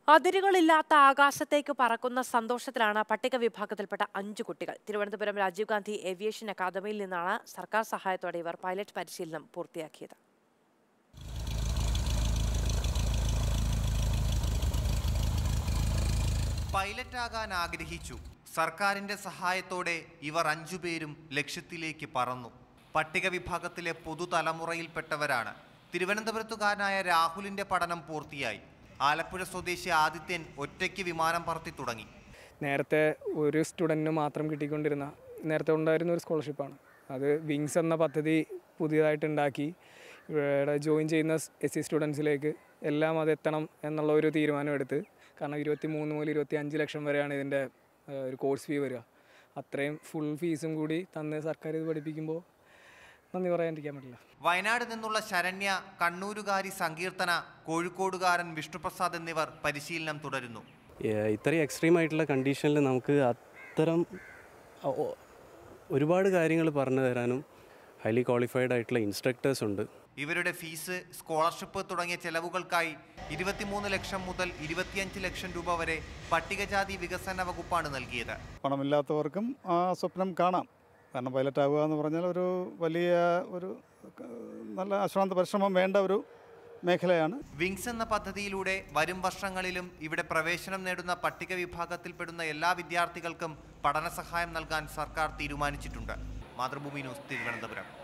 അതിരുകളില്ലാത്ത ആകാശത്തേക്ക് പറക്കുന്ന സന്തോഷത്തിലാണ് പട്ടിക വിഭാഗത്തിൽപ്പെട്ട അഞ്ചു കുട്ടികൾ തിരുവനന്തപുരം രാജീവ് ഗാന്ധി ഏവിയേഷൻ അക്കാദമിയിൽ നിന്നാണ് സർക്കാർ സഹായത്തോടെ ഇവർ പൈലറ്റ് പരിശീലനം പൂർത്തിയാക്കിയത് പൈലറ്റാകാൻ ആഗ്രഹിച്ചു സർക്കാരിന്റെ സഹായത്തോടെ ഇവർ അഞ്ചുപേരും ലക്ഷ്യത്തിലേക്ക് പറന്നു പട്ടിക വിഭാഗത്തിലെ പുതുതലമുറയിൽപ്പെട്ടവരാണ് തിരുവനന്തപുരത്തുകാരനായ രാഹുലിന്റെ പഠനം പൂർത്തിയായി ആലപ്പുഴ സ്വദേശി ആദിത്യൻ ഒറ്റയ്ക്ക് വിമാനം പറത്തി തുടങ്ങി നേരത്തെ ഒരു സ്റ്റുഡൻറ്റിന് മാത്രം കിട്ടിക്കൊണ്ടിരുന്ന നേരത്തെ ഉണ്ടായിരുന്ന ഒരു സ്കോളർഷിപ്പാണ് അത് വിങ്സ് എന്ന പദ്ധതി പുതിയതായിട്ട് ഉണ്ടാക്കി ഇവിടെ ജോയിൻ ചെയ്യുന്ന എസ് സി സ്റ്റുഡൻസിലേക്ക് എല്ലാം അത് എത്തണം എന്നുള്ള ഒരു തീരുമാനമെടുത്ത് കാരണം ഇരുപത്തി മൂന്ന് മുതൽ ഇരുപത്തി അഞ്ച് ലക്ഷം വരെയാണ് ഇതിൻ്റെ ഏഹ്, ഒരു കോഴ്സ് ഫീ വരിക അത്രയും ഫുൾ ഫീസും കൂടി തന്ന് സർക്കാർ ഇത് പഠിപ്പിക്കുമ്പോൾ നന്ദി പറയാണ്ടിരിക്കാൻ പറ്റില്ല വയനാട് നിന്നുള്ള ശരണ്യ കണ്ണൂരുകാരി സങ്കീർത്തന കോഴിക്കോടുകാരൻ വിഷ്ണുപ്രസാദ് എന്നിവർ പരിശീലനം തുടരുന്നു ഏഹ് ഇത്രയും എക്സ്ട്രീം ആയിട്ടുള്ള കണ്ടീഷനിൽ നമുക്ക് അത്തരം ഒ- ഒ- ഒരുപാട് കാര്യങ്ങൾ പറഞ്ഞു തരാനും ഹൈലി ക്വാളിഫൈഡ് ആയിട്ടുള്ള ഇൻസ്ട്രക്ടേഴ്സ് ഉണ്ട് ഇവരുടെ ഫീസ് സ്കോളർഷിപ്പ് തുടങ്ങിയ ചെലവുകൾക്കായി ഇരുപത്തിമൂന്ന് ലക്ഷം മുതൽ ഇരുപത്തിയഞ്ച് ലക്ഷം രൂപ വരെ പട്ടികജാതി വികസന വകുപ്പാണ് നൽകിയത് പണമില്ലാത്തവർക്കും ആ സ്വപ്നം കാണാം കാരണം പൈലറ്റ് ആവുക എന്ന് പറഞ്ഞാൽ ഒരു വലിയ ഒരു ക- നല്ല അശ്രാന്ത പരിശ്രമം വേണ്ട ഒരു മേഖലയാണ് വിങ്സ് എന്ന പദ്ധതിയിലൂടെ വരും വർഷങ്ങളിലും ഇവിടെ പ്രവേശനം നേടുന്ന പട്ടിക വിഭാഗത്തിൽപ്പെടുന്ന എല്ലാ വിദ്യാർത്ഥികൾക്കും പഠന സഹായം നൽകാൻ സർക്കാർ തീരുമാനിച്ചിട്ടുണ്ട് മാതൃഭൂമി ന്യൂസ് തിരുവനന്തപുരം